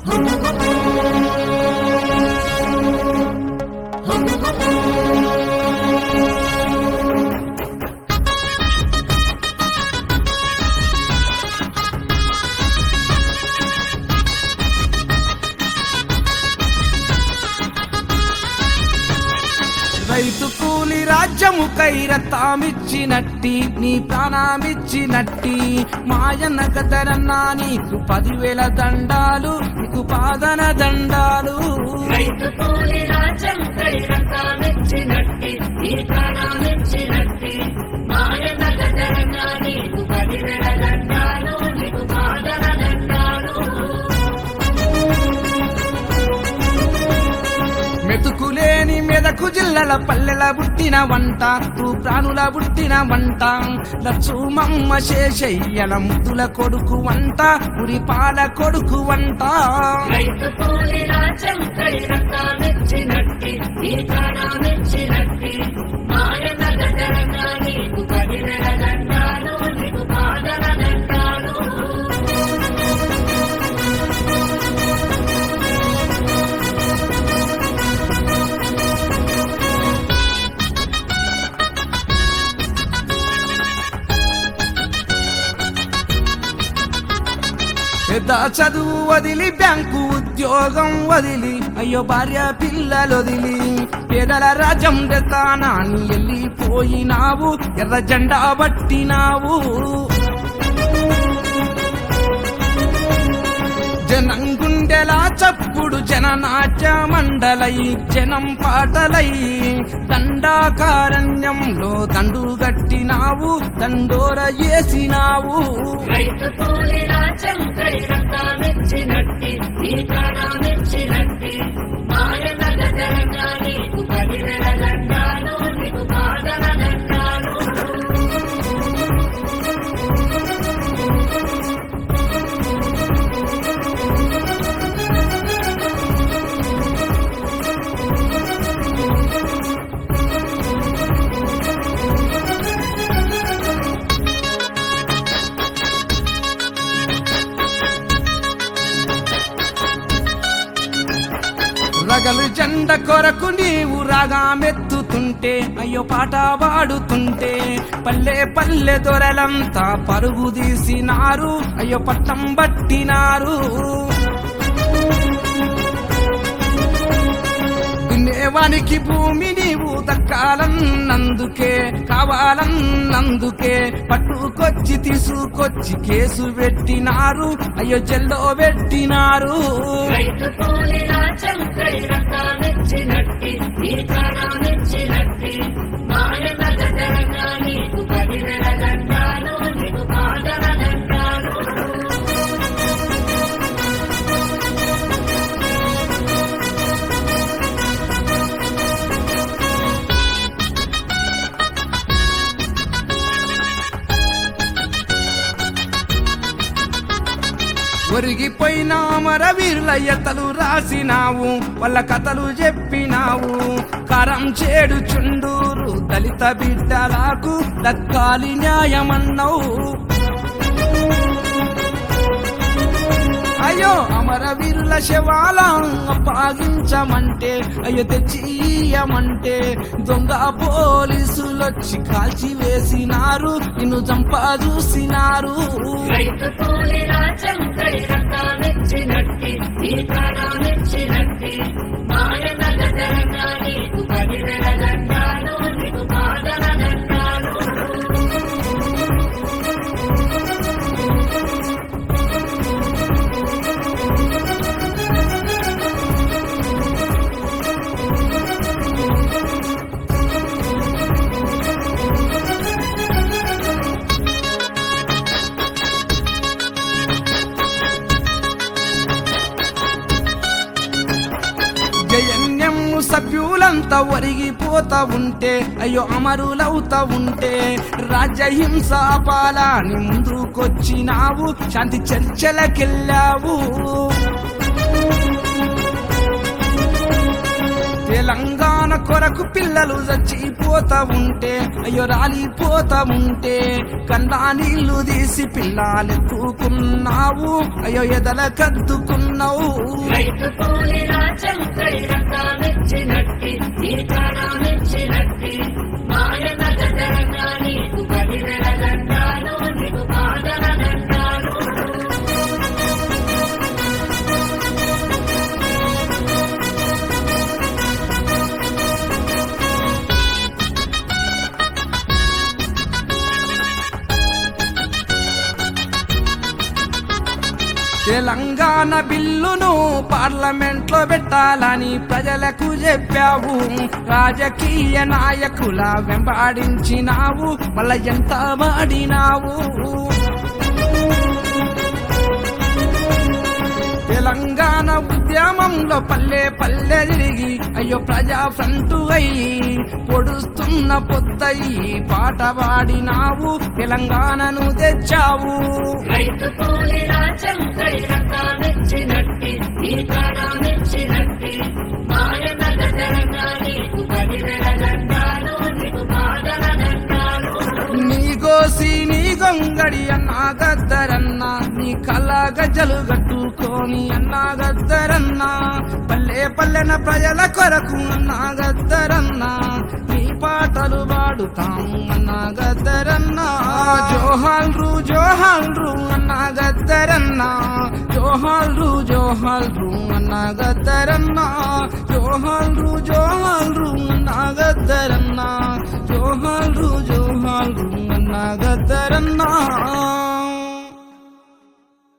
రైతు కూలి రాజ్యము కైరతామిచ్చినట్టి నీ ప్రాణమిచ్చినట్టి మాయన్న కదరన్నా నీకు పదివేల దండాలు నీకు పాదన దండాలు రైతు కూలి రాజ్యం కైరతామిచ్చినట్టి ఈ ప్రాణమిచ్చినట్టి మాయన గదరన్న నీకు పదివేల దండాలు నీకు పాదన దండాలు మెతుకులేని మెదకు జిల్లల పల్లెల పుట్టిన వంట తూ ప్రాణుల పుట్టిన వంట లచ్చుమమ్మ శేషయ్యల ముద్దుల కొడుకు వంట ఉరి పాల కొడుకు వంట రైతు కూలి రాజ్యం కైరతామిచ్చినట్టి ఈ ప్రాణమిచ్చినట్టి మాయన గదరన్న నీకు పదివేల దండాలు నీకు పాదన దండాలు పెద్ద చదువు వదిలి బ్యాంకు ఉద్యోగం వదిలి అయ్యో భార్య పిల్లలు వదిలి పేదల రాజ్యం తానాన్ని వెళ్ళిపోయినావు ఎర్ర జెండా పట్టినావు జనం గుండెలా చప్పుడు జననాట్య మండలై జనం పాటలై దండాకారణ్యంలో దండు గట్టినావు దండోర చేసినావు రైతు కూలి రాజ్యం కైరతామిచ్చినట్టి ఈ ప్రాణమిచ్చినట్టి మాయన గదరన్న నీకు పదివేల దండాలు నీకు పాదన దండాలు రగలు జెండ కొరకు నీవు రాగా మెత్తుతుంటే అయ్యో పాట పాడుతుంటే పల్లె పల్లె దొరలంతా పరుగు తీసినారు అయ్యో పట్టం పట్టినారు దున్నేవానికి భూమి నీవు దక్కాలన్నందుకే కావాలన్నందుకే పట్టుకొచ్చి తీసుకొచ్చి కేసు పెట్టినారు అయ్యో జెల్లో పెట్టినారు రైతు కూలి రాజ్యం కైరతామిచ్చినట్టి ఈ ప్రాణమిచ్చినట్టి మాయన గదరన్న నీకు పదివేల దండాలు నీకు పాదన దండాలు ఒరిగిపోయిన అమర వీరుల ఎత్తలు రాసినావు వాళ్ళ కథలు చెప్పినావు కరం చేడు చుండూరు దళిత బిడ్డలకు దక్కాలి న్యాయమన్నావు అయ్యో అమరవీరుల శవాల అప్పగించమంటే అయ్యో తెచ్చియమంటే దొంగ పోలీసులొచ్చి కాల్చి వేసినారు నిన్ను చంపా చూసినారు రైతు కూలి రాజ్యం కైరతామిచ్చినట్టి ఈ ప్రాణమిచ్చినట్టి మాయన గదరన్న నీకు పదివేల దండాలు నీకు పాదన దండాలు జయన్యం సభ్యులంతా ఒరిగిపోతా ఉంటే అయ్యో అమరులవుతా ఉంటే రాజ్యహింస పాలాని ముందుకొచ్చినావు శాంతి చర్చలకెళ్ళావు తెలంగాణ కొరకు పిల్లలు చచ్చిపోతా ఉంటే అయ్యో రాలిపోతా ఉంటే కందా నీళ్లు తీసి పిల్లలెత్తుకున్నావు అయ్యో ఎదల కద్దుకున్నావు రైతు కూలి రాజంకై రకాలిచ్చినట్టి నీ ప్రాణమిచ్చినట్టి మాయన గదరంగా నీకు పదివేల దండాలు నీకు పాదల దండాలు తెలంగాణ బిల్లును పార్లమెంట్ లో పెట్టాలని ప్రజలకు చెప్పావు రాజకీయ నాయకుల వెంబాడించినావు మళ్ళా ఎంత వాడినావు తెలంగాణ ఉద్యమంలో పల్లె పల్లె తిరిగి అయ్యో ప్రజా ఫ్రంటు అయి పొడుస్తున్న పొద్దయి పాట పాడినావు తెలంగాణను తెచ్చావు రైతు కూలి రాజంకై రకాలిచ్చినట్టి నీ ప్రాణమిచ్చినట్టి మాయన గదరంగా నీకు పదివేల దండాలు నీకు పాదల దండాలు నీ గోసి నీ గొంగడి అన్నా గద్దరన్నా నీ కళ్ళ గజ్జలు కట్టుకొని అన్నా గద్దరన్నా పల్లె పల్లెన ప్రజల కొరకు అన్నా గద్దరన్నా నీ పాటలు పాడుతాము అన్నా గద్దరన్నా జోహాల్రు జోహాల్రు అన్నా గద్దరన్నా జోహాల్రు జోహాల్రు అన్నా గద్దరన్నా జోహాల్రు జోహాల్రు అన్నా గద్దరన్నా జోహాల్రు జోహాల్రు అన్నా గద్దరన్నా